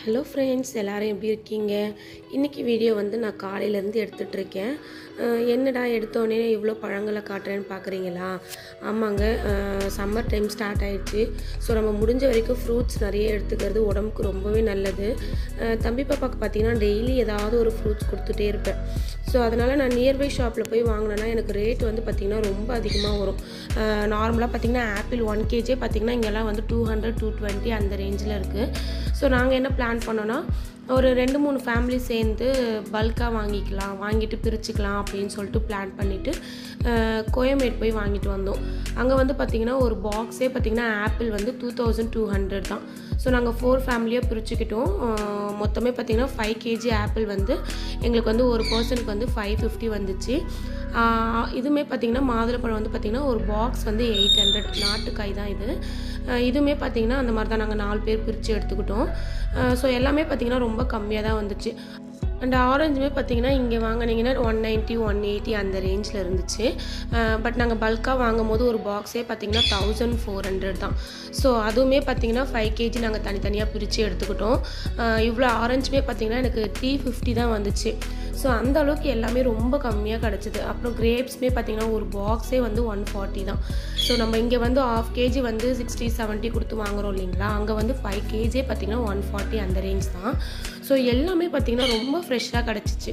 hello friends எல்லாரும் எப்படி இருக்கீங்க இன்றைக்கி வீடியோ வந்து நான் காலையிலேருந்து எடுத்துகிட்ருக்கேன் என்னடா எடுத்தோடனே இவ்வளோ பழங்களை காட்டுறேன்னு பார்க்குறீங்களா ஆமாங்க சம்மர் டைம் ஸ்டார்ட் ஆயிடுச்சு ஸோ நம்ம முடிஞ்ச வரைக்கும் ஃப்ரூட்ஸ் நிறைய எடுத்துக்கிறது உடம்புக்கு ரொம்பவே நல்லது அஹ் தம்பி பாப்பாவுக்கு பார்த்தீங்கன்னா டெய்லி ஏதாவது ஒரு ஃப்ரூட்ஸ் கொடுத்துட்டே இருப்பேன் ஸோ அதனால் நான் நியர்பை ஷாப்பில் போய் வாங்கினேன்னா எனக்கு ரேட் வந்து பார்த்திங்கன்னா ரொம்ப அதிகமாக வரும் நார்மலாக பார்த்திங்கன்னா ஆப்பிள் ஒன் கேஜே பார்த்திங்கன்னா இங்கெல்லாம் வந்து டூ ஹண்ட்ரட் டூ டுவெண்ட்டி அந்த ரேஞ்சில் இருக்குது ஸோ நாங்கள் என்ன பிளான் பண்ணோன்னா ஒரு ரெண்டு மூணு ஃபேமிலி சேர்ந்து பல்காக வாங்கிக்கலாம் வாங்கிட்டு பிரிச்சுக்கலாம் அப்படின்னு சொல்லிட்டு பிளான் பண்ணிவிட்டு கோயமேட் போய் வாங்கிட்டு வந்தோம் அங்கே வந்து பார்த்திங்கன்னா ஒரு பாக்ஸே பார்த்திங்கன்னா ஆப்பிள் வந்து டூ தௌசண்ட் டூ ஹண்ட்ரட் தான் ஸோ நாங்கள் ஃபோர் ஃபேமிலியாக பிரிச்சுக்கிட்டோம் அஹ் மொத்தமே பார்த்திங்கன்னா ஃபைவ் கேஜி ஆப்பிள் வந்து எங்களுக்கு வந்து ஒரு பர்சனுக்கு வந்து ஃபைவ் ஃபிஃப்டி வந்துச்சு ஆஹ் இதுவுமே பார்த்திங்கன்னா மாதுளப்பழம் வந்து பார்த்திங்கன்னா ஒரு பாக்ஸ் வந்து எயிட் ஹண்ட்ரட் நாட்டுக்காய் தான் இது அஹ் இதுவுமே பார்த்திங்கன்னா அந்த மாதிரி தான் நாங்கள் நாலு பேர் பிரித்து எடுத்துக்கிட்டோம் ஸோ எல்லாமே பார்த்திங்கன்னா ரொம்ப கம்மியாக தான் வந்துச்சு அண்ட் ஆரஞ்சுமே பார்த்தீங்கன்னா இங்கே வாங்கினீங்கன்னா ஒன் நைன்ட்டி ஒன் எயிட்டி அந்த ரேஞ்சில் இருந்துச்சு பட் நாங்கள் பல்காக வாங்கும் போது ஒரு பாக்ஸே பார்த்தீங்கன்னா தௌசண்ட் ஃபோர் ஹண்ட்ரட் தான் ஸோ அதுவுமே பார்த்தீங்கன்னா ஃபைவ் கேஜி நாங்கள் தனித்தனியாக பிரித்து எடுத்துக்கிட்டோம் அஹ் இவ்வளோ ஆரஞ்சுமே பார்த்தீங்கன்னா எனக்கு த்ரீ ஃபிஃப்டி தான் வந்துச்சு ஸோ அந்த அளவுக்கு எல்லாமே ரொம்ப கம்மியாக கிடச்சிது அப்புறம் கிரேப்ஸ்மே பார்த்தீங்கன்னா ஒரு பாக்ஸே வந்து ஒன் ஃபார்ட்டி தான் ஸோ நம்ம இங்கே வந்து ஆஃப் கேஜி வந்து சிக்ஸ்டி செவன்ட்டி கொடுத்து வாங்குறோம் இல்லைங்களா அங்கே வந்து ஃபைவ் கேஜியே பார்த்தீங்கன்னா ஒன் ஃபார்ட்டி அந்த ரேஞ்ச் தான் ஸோ எல்லாமே பார்த்தீங்கன்னா ரொம்ப ஃப்ரெஷ்ஷாக கிடச்சிச்சு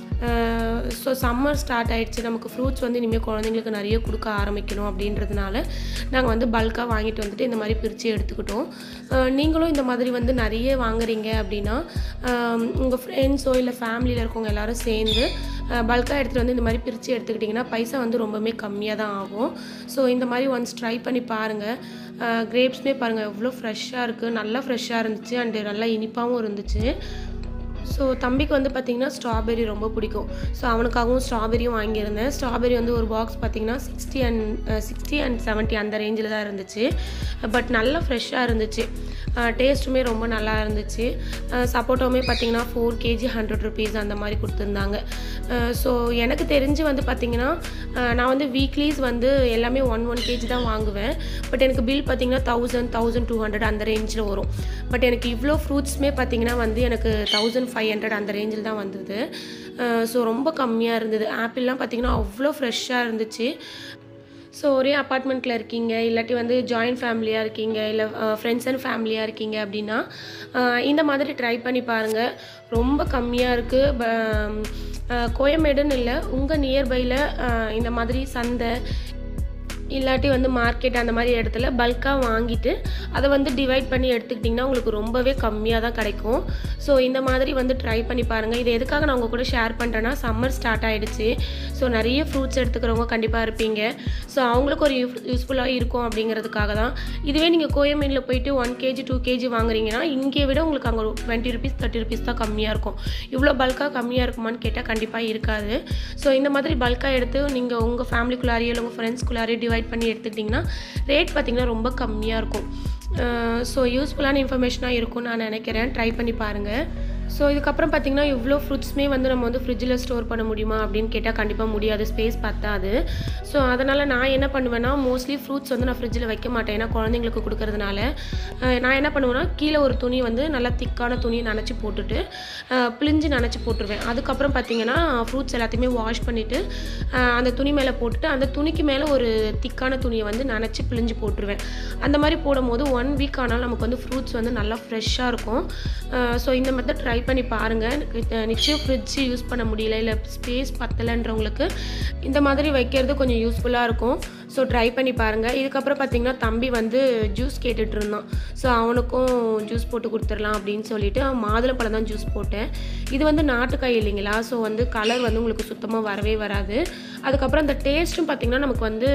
ஸோ சம்மர் ஸ்டார்ட் ஆயிடுச்சு நமக்கு ஃப்ரூட்ஸ் வந்து இனிமேல் குழந்தைங்களுக்கு நிறைய கொடுக்க ஆரம்பிக்கணும் அப்படின்றதுனால நாங்கள் வந்து பல்காக வாங்கிட்டு வந்துட்டு இந்த மாதிரி பிரித்து எடுத்துக்கிட்டோம் அஹ் நீங்களும் இந்த மாதிரி வந்து நிறைய வாங்குறீங்க அப்படின்னா உங்கள் ஃப்ரெண்ட்ஸோ இல்லை ஃபேமிலியில் இருக்கவங்க எல்லாரும் சேர்ந்து பல்காக எடுத்துகிட்டு வந்து இந்த மாதிரி பிரித்து எடுத்துக்கிட்டிங்கன்னா பைசா வந்து ரொம்பவுமே கம்மியாக தான் ஆகும் ஸோ இந்த மாதிரி ஒன்ஸ் ட்ரை பண்ணி பாருங்கள் கிரேப்ஸ்மே பாருங்கள் எவ்வளோ ஃப்ரெஷ்ஷாக இருக்குது நல்லா ஃப்ரெஷ்ஷாக இருந்துச்சு அண்டு நல்லா இனிப்பாகவும் இருந்துச்சு ஸோ தம்பிக்கு வந்து பார்த்திங்கன்னா ஸ்ட்ராபெரி ரொம்ப பிடிக்கும் ஸோ அவனுக்காகவும் ஸ்ட்ராபெரியும் வாங்கியிருந்தேன் ஸ்ட்ராபெரி வந்து ஒரு பாக்ஸ் பார்த்திங்கன்னா sixty and sixty and seventy அந்த ரேஞ்சில் தான் இருந்துச்சு பட் நல்லா ஃப்ரெஷ்ஷாக இருந்துச்சு டேஸ்ட்டுமே ரொம்ப நல்லா இருந்துச்சு சப்போட்டோவுமே பார்த்திங்கன்னா ஃபோர் கேஜி ஹண்ட்ரட் ருபீஸ் அந்த மாதிரி கொடுத்துருந்தாங்க ஸோ எனக்கு தெரிஞ்சு வந்து பார்த்திங்கன்னா நான் வந்து வீக்லீஸ் வந்து எல்லாமே ஒன் ஒன் கேஜி தான் வாங்குவேன் பட் எனக்கு பில் பார்த்திங்கன்னா தௌசண்ட் தௌசண்ட் டூ ஹண்ட்ரட் அந்த ரேஞ்சில் வரும் பட் எனக்கு இவ்வளோ ஃப்ரூட்ஸுமே பார்த்திங்கன்னா வந்து எனக்கு தௌசண்ட் ஃபைவ் ஹண்ட்ரட் அந்த ரேஞ்சில் தான் வந்தது ஸோ ரொம்ப கம்மியாக இருந்தது ஆப்பிள்லாம் பார்த்திங்கன்னா அவ்வளோ ஃப்ரெஷ்ஷாக இருந்துச்சு ஸோ ஒரே அப்பார்ட்மெண்ட்டில் இருக்கீங்க இல்லாட்டி வந்து ஜாயின்ட் ஃபேமிலியாக இருக்கீங்க இல்லை ஃப்ரெண்ட்ஸ் அண்ட் ஃபேமிலியாக இருக்கீங்க அப்படின்னா அஹ் இந்த மாதிரி ட்ரை பண்ணி பாருங்கள் ரொம்ப கம்மியாக இருக்குது கோயமேடுன்னு இல்லை உங்கள் நியர்பையில் இந்த மாதிரி சந்தை இல்லாட்டி வந்து மார்க்கெட் அந்த மாதிரி இடத்துல பல்காக வாங்கிட்டு அதை வந்து டிவைட் பண்ணி எடுத்துக்கிட்டிங்கன்னா உங்களுக்கு ரொம்பவே கம்மியாக தான் கிடைக்கும் ஸோ இந்த மாதிரி வந்து ட்ரை பண்ணி பாருங்கள் இது எதுக்காக நான் உங்கள் கூட ஷேர் பண்ணுறேன்னா சம்மர் ஸ்டார்ட் ஆகிடுச்சு ஸோ நிறைய ஃப்ரூட்ஸ் எடுத்துக்கிறவங்க கண்டிப்பாக இருப்பீங்க ஸோ அவங்களுக்கு ஒரு யூஸ்ஃபுல்லாக இருக்கும் அப்படிங்கிறதுக்காக தான் இதுவே நீங்கள் கோயமீனில் போயிட்டு ஒன் கேஜி டூ கேஜி வாங்குறீங்கன்னா இங்கே விட உங்களுக்கு அங்கே ஒரு டுவெண்ட்டி ருபீஸ் தேர்ட்டி ருபீஸ் தான் கம்மியாக இருக்கும் இவ்வளோ பல்காக கம்மியாக இருக்குமான்னு கேட்டால் கண்டிப்பாக இருக்காது ஸோ இந்த மாதிரி பல்காக எடுத்து நீங்கள் உங்கள் ஃபேமிலிக்குள்ளாரையோ இல்லை உங்கள் ஃப்ரெண்ட்ஸ்குள்ளாரையோ டிவைட் பண்ணி எடுத்துக்கிட்டிங்கன்னா ரேட் பார்த்திங்கன்னா ரொம்ப கம்மியாக இருக்கும் ஸோ யூஸ்ஃபுல்லான இன்ஃபர்மேஷனாக இருக்கும்னு நான் நினைக்கிறேன் ட்ரை பண்ணி பாருங்கள் ஸோ இதுக்கப்புறம் பார்த்திங்கன்னா இவ்வளோ ஃப்ரூட்ஸுமே வந்து நம்ம வந்து ஃப்ரிட்ஜில் ஸ்டோர் பண்ண முடியுமா அப்படின்னு கேட்டால் கண்டிப்பாக முடியாது ஸ்பேஸ் பத்தாது ஸோ அதனால் நான் என்ன பண்ணுவேன்னா மோஸ்ட்லி ஃப்ரூட்ஸ் வந்து நான் ஃப்ரிட்ஜில் வைக்க மாட்டேன் ஏன்னா குழந்தைங்களுக்கு கொடுக்கறதுனால அஹ் நான் என்ன பண்ணுவேன்னா கீழே ஒரு துணி வந்து நல்லா திக்கான துணியை நனைச்சி போட்டுட்டு அஹ் பிழிஞ்சு நனைச்சி போட்டுருவேன் அதுக்கப்புறம் பார்த்திங்கன்னா ஃப்ரூட்ஸ் எல்லாத்தையுமே வாஷ் பண்ணிவிட்டு அந்த துணி மேலே போட்டுட்டு அந்த துணிக்கு மேலே ஒரு திக்கான துணியை வந்து நனைச்சி பிழிஞ்சு போட்டுருவேன் அந்த மாதிரி போடும்போது ஒன் வீக் ஆனாலும் நமக்கு வந்து ஃப்ரூட்ஸ் வந்து நல்லா ஃப்ரெஷ்ஷாக இருக்கும் ஸோ இந்த மெத்தட் ட்ரை பண்ணி பாருங்கள் எனக்கு அஹ் நிச்சயம் ஃப்ரிட்ஜ் யூஸ் பண்ண முடியல இல்லை ஸ்பேஸ் பத்தலைன்றவங்களுக்கு இந்த மாதிரி வைக்கிறது கொஞ்சம் யூஸ்ஃபுல்லாக இருக்கும் ஸோ ட்ரை பண்ணி பாருங்கள் இதுக்கப்புறம் பார்த்திங்கன்னா தம்பி வந்து ஜூஸ் கேட்டுட்டு இருந்தான் ஸோ அவனுக்கும் ஜூஸ் போட்டு கொடுத்துடலாம் அப்படின்னு சொல்லிட்டு அவன் மாதுளப்பழம் தான் ஜூஸ் போட்டேன் இது வந்து நாட்டுக்காய் இல்லைங்களா ஸோ வந்து கலர் வந்து உங்களுக்கு சுத்தமாக வரவே வராது அதுக்கப்புறம் அந்த டேஸ்ட்டும் பார்த்திங்கன்னா நமக்கு வந்து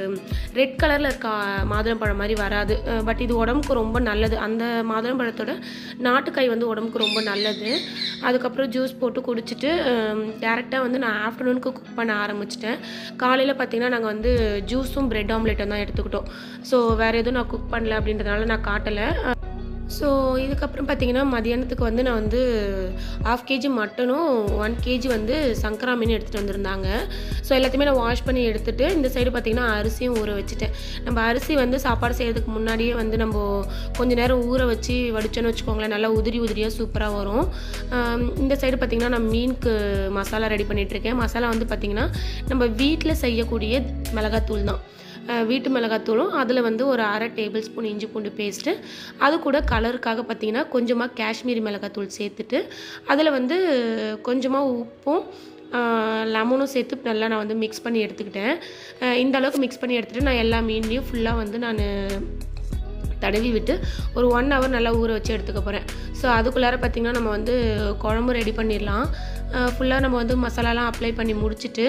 ரெட் கலரில் இருக்க மாதுளம்பழம் மாதிரி வராது பட் இது உடம்புக்கு ரொம்ப நல்லது அந்த மாதுளம்பழத்தோட நாட்டுக்காய் வந்து உடம்புக்கு ரொம்ப நல்லது அதுக்கப்புறம் ஜூஸ் போட்டு குடிச்சிட்டு டேரெக்டாக வந்து நான் ஆஃப்டர்நூனுக்கு குக் பண்ண ஆரம்பிச்சிட்டேன் காலையில் பார்த்திங்கன்னா நாங்கள் வந்து ஜூஸும் பிரெட் ஆம்லெட்டும் தான் எடுத்துக்கிட்டோம் ஸோ வேறு எதுவும் நான் குக் பண்ணல அப்படின்றதுனால நான் காட்டலை ஸோ இதுக்கப்புறம் பார்த்தீங்கன்னா மதியானத்துக்கு வந்து நான் வந்து ஆஃப் கேஜி மட்டனும் ஒன் கேஜி வந்து சங்கரா மீன் எடுத்துகிட்டு வந்திருந்தாங்க ஸோ எல்லாத்தையுமே நான் வாஷ் பண்ணி எடுத்துகிட்டு இந்த சைடு பார்த்தீங்கன்னா அரிசியும் ஊற வச்சுட்டேன் நம்ம அரிசி வந்து சாப்பாடு செய்கிறதுக்கு முன்னாடியே வந்து நம்ம கொஞ்ச நேரம் ஊற வச்சு வடிச்சோன்னு வச்சுக்கோங்களேன் நல்லா உதிரி உதிரியாக சூப்பராக வரும் ஆம், இந்த சைடு பார்த்தீங்கன்னா நான் மீனுக்கு மசாலா ரெடி பண்ணிகிட்ருக்கேன் மசாலா வந்து பார்த்திங்கன்னா நம்ம வீட்டில் செய்யக்கூடிய மிளகாத்தூள் தான் அஹ் வீட்டு மிளகாத்தூளும் அதில் வந்து ஒரு அரை டேபிள் ஸ்பூன் இஞ்சி பூண்டு பேஸ்ட்டு அது கூட கலருக்காக பார்த்தீங்கன்னா கொஞ்சமாக காஷ்மீரி மிளகாத்தூள் சேர்த்துட்டு அதில் வந்து கொஞ்சமாக உப்பும் லெமனும் சேர்த்து நல்லா நான் வந்து மிக்ஸ் பண்ணி எடுத்துக்கிட்டேன் அஹ் இந்த அளவுக்கு மிக்ஸ் பண்ணி எடுத்துகிட்டு நான் எல்லா மீன்லேயும் ஃபுல்லாக வந்து நான் தடவி விட்டு ஒரு ஒன் ஹவர் நல்லா ஊற வச்சு எடுத்துக்க போகிறேன் ஸோ அதுக்குள்ளார பார்த்திங்கன்னா நம்ம வந்து குழம்பு ரெடி பண்ணிடலாம் ஃபுல்லாக நம்ம வந்து மசாலாலாம் அப்ளை பண்ணி முடிச்சுட்டு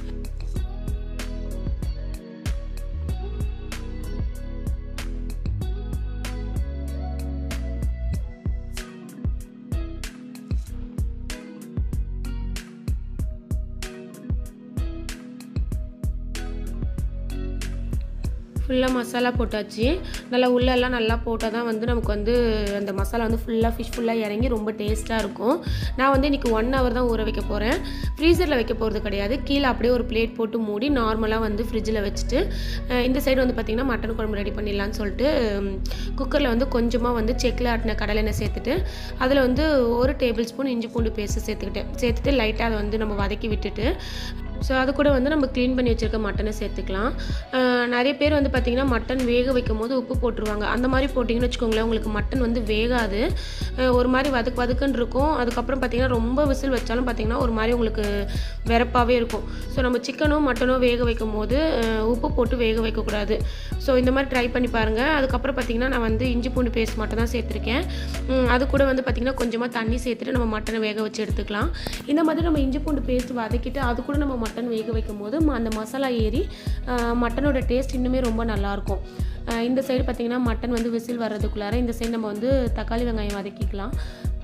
ஃபுல்லாக மசாலா போட்டாச்சு நல்லா உள்ளெல்லாம் நல்லா போட்டால் தான் வந்து நமக்கு வந்து அந்த மசாலா வந்து ஃபுல்லாக ஃபிஷ் ஃபுல்லாக இறங்கி ரொம்ப டேஸ்ட்டாக இருக்கும் நான் வந்து இன்றைக்கி ஒன் ஹவர் தான் ஊற வைக்க போகிறேன் ஃப்ரீசரில் வைக்க போகிறது கிடையாது கீழே அப்படியே ஒரு பிளேட் போட்டு மூடி நார்மலாக வந்து ஃப்ரிட்ஜில் வச்சுட்டு அஹ் இந்த சைடு வந்து பார்த்திங்கன்னா மட்டன் குழம்பு ரெடி பண்ணிடலான்னு சொல்லிட்டு குக்கரில் வந்து கொஞ்சமாக வந்து செக்கில் ஆட்டின கடலெண்ணெய் சேர்த்துட்டு அதில் வந்து ஒரு டேபிள் ஸ்பூன் இஞ்சி பூண்டு பேஸ்ட்டு சேர்த்துக்கிட்டேன் சேர்த்துட்டு லைட்டாக அதை வந்து நம்ம வதக்கி விட்டுட்டு ஸோ அது கூட வந்து நம்ம க்ளீன் பண்ணி வச்சுருக்க மட்டனை சேர்த்துக்கலாம் அஹ் நிறைய பேர் வந்து பார்த்திங்கன்னா மட்டன் வேக வைக்கும் போது உப்பு போட்டுருவாங்க அந்த மாதிரி போட்டிங்கன்னு வச்சுக்கோங்களேன் உங்களுக்கு மட்டன் வந்து வேகாது அஹ் ஒரு மாதிரி வதக்கு வதக்குன்னு இருக்கும் அதுக்கப்புறம் பார்த்திங்கன்னா ரொம்ப விசில் வச்சாலும் பார்த்திங்கன்னா ஒரு மாதிரி உங்களுக்கு வெறப்பாகவே இருக்கும் ஸோ நம்ம சிக்கனோ மட்டனோ வேக வைக்கும் போது அஹ் உப்பு போட்டு வேக வைக்கக்கூடாது ஸோ இந்த மாதிரி ட்ரை பண்ணி பாருங்கள் அதுக்கப்புறம் பார்த்திங்கன்னா நான் வந்து இஞ்சி பூண்டு பேஸ்ட் மட்டும் தான் சேர்த்துருக்கேன் உம், அது கூட வந்து பார்த்திங்கன்னா கொஞ்சமாக தண்ணி சேர்த்துட்டு நம்ம மட்டனை வேக வச்சு எடுத்துக்கலாம் இந்த மாதிரி நம்ம இஞ்சி பூண்டு பேஸ்ட் வதக்கிட்டு அது கூட நம்ம மட்டன் வேக வைக்கும் போது ம- அந்த மசாலா ஏறி அஹ், மட்டனோட டேஸ்ட் இன்னுமே ரொம்ப நல்லாயிருக்கும் அஹ், இந்த சைடு பார்த்திங்கன்னா மட்டன் வந்து விசில் வர்றதுக்குள்ளார இந்த சைடு நம்ம வந்து தக்காளி வெங்காயம் வதக்கிக்கலாம்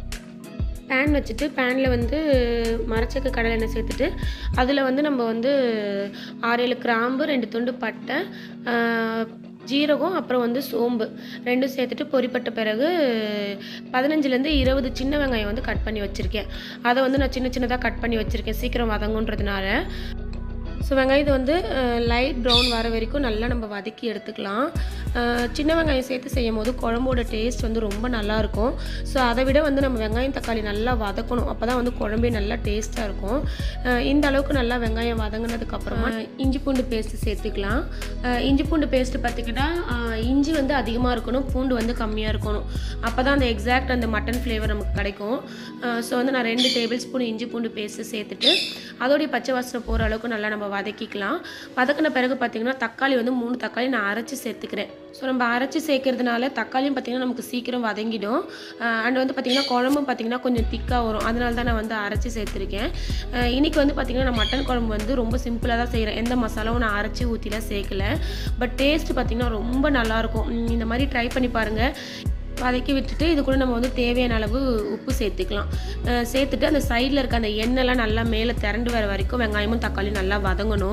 பேன் வச்சுட்டு பேனில் வந்து மரச்சக்க கடலை எண்ணெய் சேர்த்துட்டு அதில் வந்து நம்ம வந்து ஆறேழு கிராம்பு ரெண்டு துண்டு பட்டை ஆஹ், ஜீரகம் அப்புறம் வந்து சோம்பு ரெண்டும் சேர்த்துட்டு பொரிப்பட்ட பிறகு பதினஞ்சுலேருந்து இருபது சின்ன வெங்காயம் வந்து கட் பண்ணி வச்சுருக்கேன் அதை வந்து நான் சின்ன சின்னதாக கட் பண்ணி வச்சுருக்கேன் சீக்கிரம் வதங்குன்றதுனால ஸோ வெங்காயத்தை வந்து லைட் ப்ரௌன் வர வரைக்கும் நல்லா நம்ம வதக்கி எடுத்துக்கலாம் அஹ், சின்ன வெங்காயம் சேர்த்து செய்யும் போது குழம்போட டேஸ்ட் வந்து ரொம்ப நல்லாயிருக்கும் ஸோ அதை விட வந்து நம்ம வெங்காயம் தக்காளி நல்லா வதக்கணும் அப்போ தான் வந்து குழம்பே நல்லா டேஸ்ட்டாக இருக்கும் அஹ், இந்த அளவுக்கு நல்லா வெங்காயம் வதங்கினதுக்கப்புறமா இஞ்சி பூண்டு பேஸ்ட்டு சேர்த்துக்கலாம் அஹ், இஞ்சி பூண்டு பேஸ்ட்டு பார்த்திங்கன்னா அஹ், இஞ்சி வந்து அதிகமாக இருக்கணும் பூண்டு வந்து கம்மியாக இருக்கணும் அப்போ தான் அந்த எக்ஸாக்ட் அந்த மட்டன் ஃப்ளேவர் நமக்கு கிடைக்கும் ஸோ வந்து நான் ரெண்டு டேபிள் ஸ்பூன் இஞ்சி பூண்டு பேஸ்ட்டு சேர்த்துட்டு அதோடைய பச்சை வாசனை போகிற அளவுக்கு நல்லா நம்ம வதக்கிக்கலாம் வதக்கின பிறகு பார்த்திங்கன்னா தக்காளி வந்து மூணு தக்காளி நான் அரைச்சி சேர்த்துக்கிறேன் ஸோ நம்ம அரைச்சி சேர்க்கறதுனால தக்காளியும் பார்த்திங்கன்னா நமக்கு சீக்கிரம் வதங்கிடும் அண்ட் வந்து பார்த்திங்கன்னா குழம்பும் பார்த்திங்கன்னா கொஞ்சம் திக்காக வரும் அதனால தான் நான் வந்து அரைச்சி சேர்த்துருக்கேன் அஹ் இன்னைக்கு வந்து பார்த்திங்கன்னா நான் மட்டன் குழம்பு வந்து ரொம்ப சிம்பிளாக தான் செய்கிறேன் எந்த மசாலாவும் நான் அரைச்சி ஊற்றிலாம் சேர்க்கல பட் டேஸ்ட் பார்த்திங்கன்னா ரொம்ப நல்லாயிருக்கும் உம் இந்த மாதிரி ட்ரை பண்ணி பாருங்கள் வதக்கி விட்டுட்டு இது கூட நம்ம வந்து தேவையான அளவு உப்பு சேர்த்துக்கலாம் அஹ் சேர்த்துட்டு அந்த சைடில் இருக்க அந்த எண்ணெய்லாம் நல்லா மேலே திரண்டு வர வரைக்கும் வெங்காயமும் தக்காளியும் நல்லா வதங்கணும்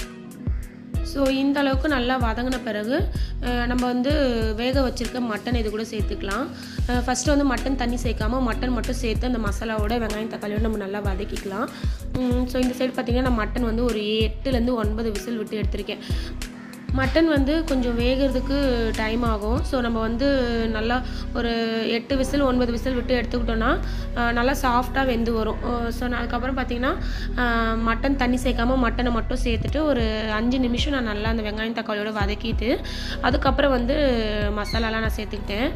ஸோ இந்த அளவுக்கு நல்லா வதங்கின பிறகு அஹ் நம்ம வந்து வேக வச்சுருக்க மட்டன் இது கூட சேர்த்துக்கலாம் ஃபஸ்ட்டு வந்து மட்டன் தண்ணி சேர்க்காம மட்டன் மட்டும் சேர்த்து அந்த மசாலாவோட வெங்காயம் தக்காளியோட நம்ம நல்லா வதக்கிக்கலாம் ஸோ இந்த சைடு பார்த்திங்கன்னா நான் மட்டன் வந்து ஒரு எட்டுலேருந்து ஒன்பது விசில் விட்டு எடுத்திருக்கேன் மட்டன் வந்து கொஞ்சம் வேகிறதுக்கு டைம் ஆகும் ஸோ நம்ம வந்து நல்லா ஒரு எட்டு விசில் ஒன்பது விசில் விட்டு எடுத்துக்கிட்டோன்னா அஹ், நல்லா சாஃப்டாக வெந்து வரும் ஸோ நான் அதுக்கப்புறம் பார்த்தீங்கன்னா அஹ், மட்டன் தண்ணி சேர்க்காம மட்டனை மட்டும் சேர்த்துட்டு ஒரு அஞ்சு நிமிஷம் நான் நல்லா அந்த வெங்காயம் தக்காளியோட வதக்கிட்டு அதுக்கப்புறம் வந்து மசாலாலாம் நான் சேர்த்துக்கிட்டேன்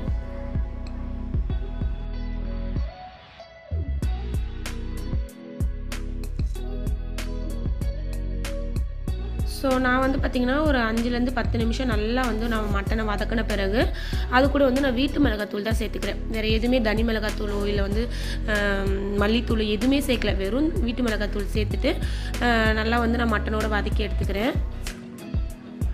ஸோ நான் வந்து பார்த்திங்கன்னா ஒரு அஞ்சுலேருந்து பத்து நிமிஷம் நல்லா வந்து நான் மட்டனை வதக்கின பிறகு அது கூட வந்து நான் வீட்டு மிளகாத்தூள் தான் சேர்த்துக்கிறேன் வேறு எதுவுமே தனி மிளகாத்தூளோ இல்லை வந்து ஆம், மல்லித்தூள் எதுவுமே சேர்க்கல வெறும் வீட்டு மிளகாத்தூள் சேர்த்துட்டு ஆ, நல்லா வந்து நான் மட்டனோட வதக்கி எடுத்துக்கிறேன்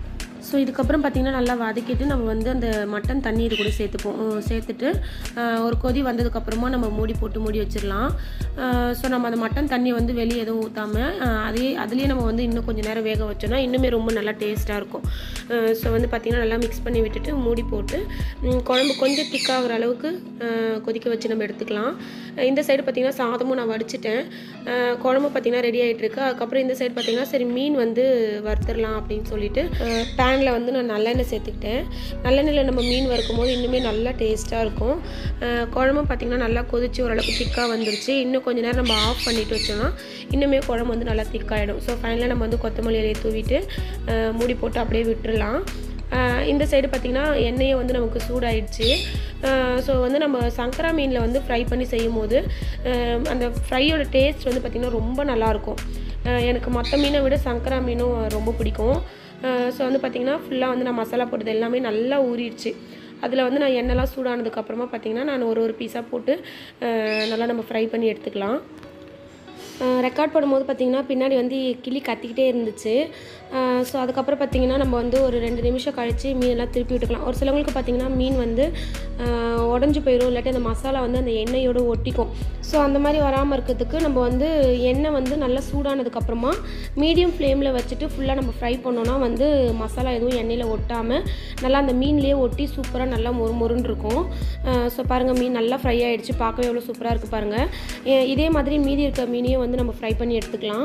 ஸோ இதுக்கப்புறம் பார்த்திங்கன்னா நல்லா வதக்கிட்டு நம்ம வந்து அந்த மட்டன் தண்ணி இது கூட சேர்த்துப்போம் அஹ் சேர்த்துட்டு அஹ் ஒரு கொதி வந்ததுக்கப்புறமா நம்ம மூடி போட்டு மூடி வச்சிடலாம் ஸோ நம்ம அந்த மட்டன் தண்ணி வந்து வெளியே எதுவும் ஊற்றாமல் அதே அதுலேயே நம்ம வந்து இன்னும் கொஞ்சம் நேரம் வேக வச்சோம்னா இன்னுமே ரொம்ப நல்லா டேஸ்ட்டாக இருக்கும் ஸோ வந்து பார்த்திங்கன்னா நல்லா மிக்ஸ் பண்ணி விட்டுட்டு மூடி போட்டு ம், குழம்பு கொஞ்சம் திக்காகிற அளவுக்கு அஹ், கொதிக்க வச்சு நம்ம எடுத்துக்கலாம் இந்த சைடு பார்த்திங்கன்னா சாதமும் நான் வடிச்சிட்டேன் அஹ், குழம்பு பார்த்திங்கன்னா ரெடி ஆகிட்டு இருக்கு அதுக்கப்புறம் இந்த சைடு பார்த்திங்கன்னா சரி மீன் வந்து வறுத்துடலாம் அப்படின்னு சொல்லிட்டு பேனில் வந்து நான் நல்லெண்ணெய் சேர்த்துக்கிட்டேன் நல்லெண்ணெயில் நம்ம மீன் வறுக்கும் போது இன்னுமே நல்லா டேஸ்ட்டாக இருக்கும் அஹ், குழம்பும் பார்த்திங்கன்னா நல்லா கொதிச்சு ஓரளவுக்கு திக்காக வந்துருச்சு இன்னும் கொஞ்ச நேரம் நம்ம ஆஃப் பண்ணிட்டு வச்சோம்னா இன்னுமே குழம்பு வந்து நல்லா திக்காயிடும் ஸோ ஃபைனலாக நம்ம வந்து கொத்தமல்லி இலையை தூவிட்டு அஹ், மூடி போட்டு அப்படியே விட்டுறலாம் ஆஹ் இந்த சைடு பார்த்திங்கன்னா எண்ணெயை வந்து நமக்கு சூடாயிடுச்சு ஸோ வந்து நம்ம சங்கரா மீனில் வந்து ஃப்ரை பண்ணி செய்யும் போது ஆஹ் அந்த ஃப்ரையோட டேஸ்ட் வந்து பார்த்திங்கன்னா ரொம்ப நல்லாயிருக்கும் ஆஹ் எனக்கு மற்ற மீனை விட சங்கரா மீனும் ரொம்ப பிடிக்கும் ஸோ வந்து பார்த்திங்கன்னா ஃபுல்லாக வந்து நான் மசாலா போட்டது எல்லாமே நல்லா ஊறிடுச்சு அதில் வந்து நான் எண்ணெய்லாம் சூடானதுக்கப்புறமா பார்த்திங்கன்னா நான் ஒரு ஒரு பீஸாக போட்டு ஆஹ் நல்லா நம்ம ஃப்ரை பண்ணி எடுத்துக்கலாம் ரெக்கார்ட் பண்ணும்போது பார்த்திங்கன்னா பின்னாடி வந்து கிளி கத்திக்கிட்டே இருந்துச்சு ஸோ அதுக்கப்புறம் பார்த்திங்கன்னா நம்ம வந்து ஒரு ரெண்டு நிமிஷம் கழித்து மீனெல்லாம் திருப்பி விட்டுக்கலாம் ஒரு சிலவங்களுக்கு பார்த்திங்கன்னா மீன் வந்து உடஞ்சி போயிடும் இல்லாட்டி அந்த மசாலா வந்து அந்த எண்ணெயோடு ஒட்டிக்கும் ஸோ அந்த மாதிரி வராமல் இருக்கிறதுக்கு நம்ம வந்து எண்ணெய் வந்து நல்லா சூடானதுக்கப்புறமா மீடியம் ஃப்ளேமில் வச்சுட்டு ஃபுல்லாக நம்ம ஃப்ரை பண்ணோன்னா வந்து மசாலா எதுவும் எண்ணெயில் ஒட்டாமல் நல்லா அந்த மீன்லேயே ஒட்டி சூப்பராக நல்லா மொறு மொறுன்னு இருக்கும் ஸோ பாருங்கள் மீன் நல்லா ஃப்ரை ஆகிடுச்சு பார்க்கவே எவ்வளோ சூப்பராக இருக்குது பாருங்கள் இதே மாதிரி மீதி இருக்க மீனையும் வந்து நம்ம ஃப்ரை பண்ணி எடுத்துக்கலாம்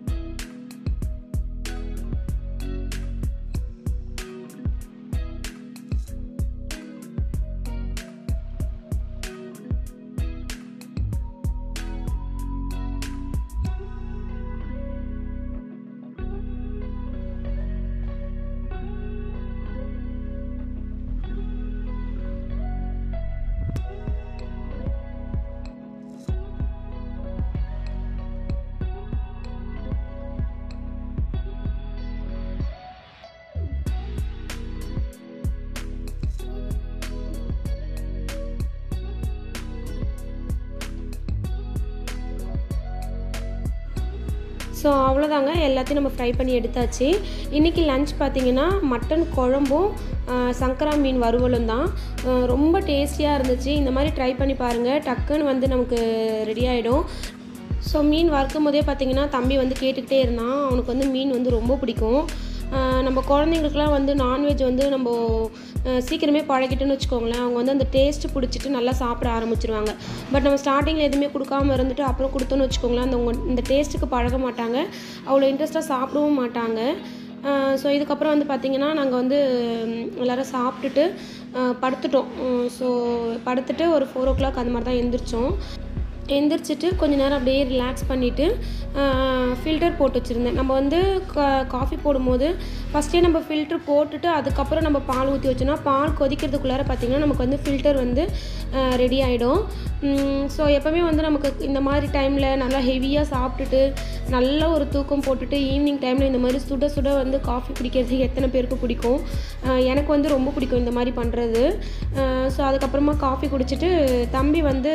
ஸோ அவ்வளோதாங்க எல்லாத்தையும் நம்ம ஃப்ரை பண்ணி எடுத்தாச்சு இன்றைக்கி லஞ்ச் பார்த்தீங்கன்னா மட்டன் குழம்பும் ஆஹ், சங்கரா மீன் வறுவலும் தான் ஆஹ், ரொம்ப டேஸ்டியாக இருந்துச்சு இந்த மாதிரி ட்ரை பண்ணி பாருங்கள் டக்குன்னு வந்து நமக்கு ரெடி ஆகிடும் ஸோ மீன் வறுக்கும் போதே பார்த்தீங்கன்னா தம்பி வந்து கேட்டுக்கிட்டே இருந்தான் அவனுக்கு வந்து மீன் வந்து ரொம்ப பிடிக்கும் ஆஹ் நம்ம குழந்தைங்களுக்குலாம் வந்து நான்வெஜ் வந்து நம்ம ஆஹ் சீக்கிரமே பழகிட்டோன்னு வச்சுக்கோங்களேன் அவங்க வந்து அந்த டேஸ்ட் பிடிச்சிட்டு நல்லா சாப்பிட ஆரம்பிச்சிருவாங்க பட் நம்ம ஸ்டார்டிங்கில் எதுவுமே கொடுக்காம இருந்துட்டு அப்புறம் கொடுத்தோன்னு வச்சுக்கோங்களேன் அந்த உங்க இந்த டேஸ்ட்டுக்கு பழக மாட்டாங்க அவ்வளோ இன்ட்ரெஸ்ட்டாக சாப்பிடவும் மாட்டாங்க ஸோ இதுக்கப்புறம் வந்து பார்த்திங்கன்னா நாங்கள் வந்து ம், எல்லாரும் சாப்பிட்டுட்டு ஆஹ் படுத்துட்டோம் ஸோ படுத்துட்டு ஒரு ஃபோர் ஓ கிளாக் அந்த மாதிரி தான் எந்திரிச்சோம் எந்திரிச்சிட்டு கொஞ்ச நேரம் அப்படியே ரிலாக்ஸ் பண்ணிவிட்டு ஃபில்டர் போட்டு வச்சுருந்தேன் நம்ம வந்து காஃபி போடும்போது ஃபஸ்ட்டே நம்ம ஃபில்டர் போட்டுட்டு அதுக்கப்புறம் நம்ம பால் ஊற்றி வச்சோன்னா பால் கொதிக்கிறதுக்குள்ளார பார்த்திங்கன்னா நமக்கு வந்து ஃபில்டர் வந்து ரெடி ஆகிடும் ஸோ எப்போவுமே வந்து நமக்கு இந்த மாதிரி டைமில் நல்லா ஹெவியாக சாப்பிட்டுட்டு நல்ல ஒரு தூக்கம் போட்டுட்டு ஈவினிங் டைமில் இந்த மாதிரி சுட சுட வந்து காஃபி குடிக்கிறது எத்தனை பேருக்கு பிடிக்கும் அஹ் எனக்கு வந்து ரொம்ப பிடிக்கும் இந்த மாதிரி பண்ணுறது ஸோ அதுக்கப்புறமா காஃபி குடிச்சிட்டு தம்பி வந்து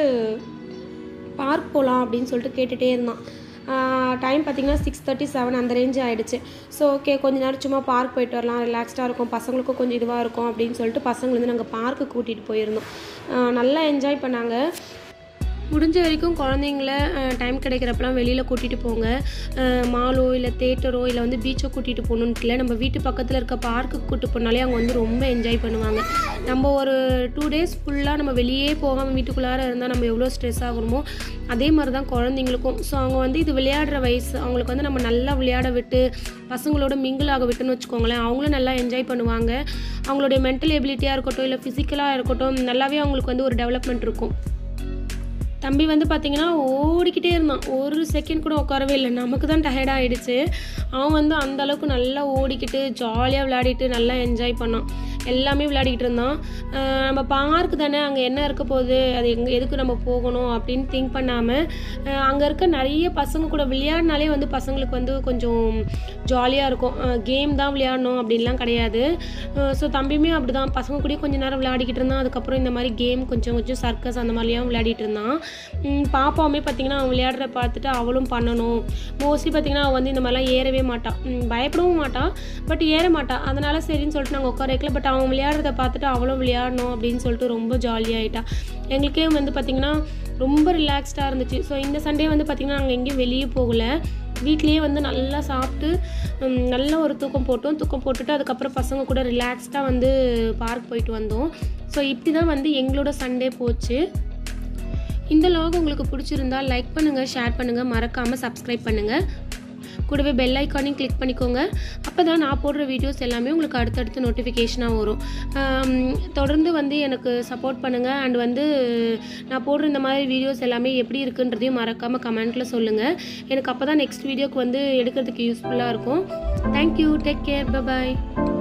பார்க் போகலாம் அப்படின்னு சொல்லிட்டு கேட்டுகிட்டே இருந்தான் டைம் பார்த்தீங்கன்னா சிக்ஸ் தேர்ட்டி செவன் அந்த ரேஞ்சு ஆகிடுச்சு ஸோ ஓகே கொஞ்ச நேரம் சும்மா பார்க் போயிட்டு வரலாம் ரிலாக்ஸ்டாக இருக்கும் பசங்களுக்கும் கொஞ்சம் இதுவாக இருக்கும் அப்படின்னு சொல்லிட்டு பசங்களை வந்து நாங்கள் பார்க்கு கூட்டிகிட்டு போயிருந்தோம் ஆஹ் நல்லா என்ஜாய் பண்ணாங்க முடிஞ்ச வரைக்கும் குழந்தைங்கள டைம் கிடைக்கிறப்பலாம் வெளியில் கூட்டிகிட்டு போங்க அஹ் மாலோ இல்லை தேட்டரோ இல்லை வந்து பீச்சோ கூட்டிகிட்டு போகணுன்ட்டு இல்லை நம்ம வீட்டு பக்கத்தில் இருக்க பார்க்குக்கு கூட்டு போனாலே அவங்க வந்து ரொம்ப என்ஜாய் பண்ணுவாங்க நம்ம ஒரு டூ டேஸ் ஃபுல்லாக நம்ம வெளியே போகாமல் வீட்டுக்குள்ளார இருந்தால் நம்ம எவ்வளோ ஸ்ட்ரெஸ் ஆகணுமோ அதே மாதிரி தான் குழந்தைங்களுக்கும் ஸோ அவங்க வந்து இது விளையாடுற வயசு அவங்களுக்கு வந்து நம்ம நல்லா விளையாட விட்டு பசங்களோட மிங்கிள் ஆக விட்டுன்னு வச்சுக்கோங்களேன் அவங்களும் நல்லா என்ஜாய் பண்ணுவாங்க அவங்களுடைய மென்டல் எபிலிட்டியாக இருக்கட்டும் இல்லை ஃபிசிக்கலாக இருக்கட்டும் நல்லாவே அவங்களுக்கு வந்து ஒரு டெவலப்மெண்ட் இருக்கும் தம்பி வந்து பார்த்தீங்கன்னா ஓடிக்கிட்டே இருந்தான் ஒரு செகண்ட் கூட உட்காரவே இல்லை நமக்கு தான் டயர்ட் ஆகிடுச்சு அவன் வந்து அந்த அளவுக்கு நல்லா ஓடிக்கிட்டு ஜாலியாக விளையாடிட்டு நல்லா என்ஜாய் பண்ணான் எல்லாமே விளையாடிக்கிட்டு இருந்தான் அஹ் நம்ம பார்க் தானே அங்கே என்ன இருக்க போகுது அது எங்கே எதுக்கு நம்ம போகணும் அப்படின்னு திங்க் பண்ணாமல் அங்கே இருக்க நிறைய பசங்க கூட விளையாடினாலே வந்து பசங்களுக்கு வந்து கொஞ்சம் ஜாலியாக இருக்கும் கேம் தான் விளையாடணும் அப்படின்லாம் கிடையாது ஸோ தம்பியுமே அப்படி தான் பசங்க கூட கொஞ்ச நேரம் விளையாடிக்கிட்டு இருந்தான் அதுக்கப்புறம் இந்த மாதிரி கேம் கொஞ்சம் கொஞ்சம் சர்க்கஸ் அந்த மாதிரிலாம் விளையாடிட்டு இருந்தான் உம் பாப்பாவுமே பார்த்திங்கன்னா அவன் விளையாடுற பார்த்துட்டு அவளும் பண்ணணும் மோஸ்ட்லி பார்த்திங்கன்னா அவள் வந்து இந்த மாதிரிலாம் ஏறவே மாட்டான் உம் பயப்படவும் மாட்டான் பட் ஏற மாட்டான் அதனால் சரின்னு சொல்லிட்டு நாங்கள் உட்கார வைக்கல பட் அவன் விளையாடுறத பார்த்துட்டு அவளும் விளையாடணும் அப்படின்னு சொல்லிட்டு ரொம்ப ஜாலியாகிட்டா எங்களுக்கே வந்து பார்த்திங்கன்னா ரொம்ப ரிலாக்ஸ்டாக இருந்துச்சு ஸோ இந்த சண்டே வந்து பார்த்திங்கன்னா நாங்கள் எங்கேயும் வெளியே போகலை வீட்லேயே வந்து நல்லா சாப்பிட்டு உம், நல்ல ஒரு தூக்கம் போட்டோம் தூக்கம் போட்டுட்டு அதுக்கப்புறம் பசங்க கூட ரிலாக்ஸ்டாக வந்து பார்க் போயிட்டு வந்தோம் ஸோ இப்படி தான் வந்து எங்களோட சண்டே போச்சு இந்த லாக் உங்களுக்கு பிடிச்சிருந்தா லைக் பண்ணுங்கள் ஷேர் பண்ணுங்கள் மறக்காமல் சப்ஸ்கிரைப் பண்ணுங்கள் கூடவே பெல் ஐக்கானையும் கிளிக் பண்ணிக்கோங்க அப்போ தான் நான் போடுற வீடியோஸ் எல்லாமே உங்களுக்கு அடுத்தடுத்து நோட்டிஃபிகேஷனாக வரும் ஆம், தொடர்ந்து வந்து எனக்கு சப்போர்ட் பண்ணுங்கள் அண்ட் வந்து நான் போடுற இந்த மாதிரி வீடியோஸ் எல்லாமே எப்படி இருக்குன்றதையும் மறக்காமல் கமெண்ட்டில் சொல்லுங்கள் எனக்கு அப்போ தான் நெக்ஸ்ட் வீடியோக்கு வந்து எடுக்கிறதுக்கு யூஸ்ஃபுல்லாக இருக்கும் தேங்க்யூ டேக் கேர் பபாய்